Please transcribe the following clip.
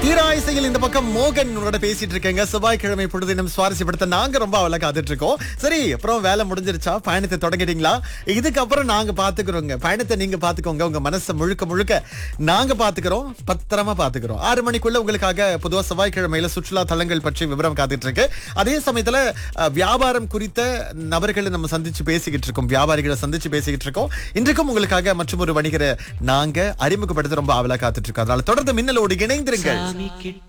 தீராயிசையில் இந்த பக்கம் மோகன் உங்களோட பேசிட்டு இருக்கேங்க செவ்வாய்க்கிழமை பொழுது நம்ம சுவாரஸ்யப்படுத்த நாங்க ரொம்ப அவளை காத்துட்டு இருக்கோம் சரி அப்புறம் வேலை முடிஞ்சிருச்சா பயணத்தை தொடங்கிட்டீங்களா இதுக்கப்புறம் நாங்க பாத்துக்கிறோங்க பயணத்தை நீங்க பாத்துக்கோங்க உங்க மனசை முழுக்க முழுக்க நாங்க பாத்துக்கிறோம் பத்திரமா பாத்துக்கிறோம் ஆறு மணிக்குள்ள உங்களுக்காக பொதுவா செவ்வாய்க்கிழமையில சுற்றுலா தலங்கள் பற்றி விவரம் காத்துட்டு இருக்கு அதே சமயத்துல அஹ், வியாபாரம் குறித்த நபர்களை நம்ம சந்திச்சு பேசிக்கிட்டு இருக்கோம் வியாபாரிகளை சந்திச்சு பேசிக்கிட்டு இருக்கோம் இன்றைக்கும் உங்களுக்காக மற்றும் ஒரு வணிகரை நாங்க அறிமுகப்படுத்த ரொம்ப ஆவலா காத்துட்டு இருக்கோம் அதனால தொடர்ந்து மின்னலோடு இணைந்திருங்கள் சாமி கிட்ட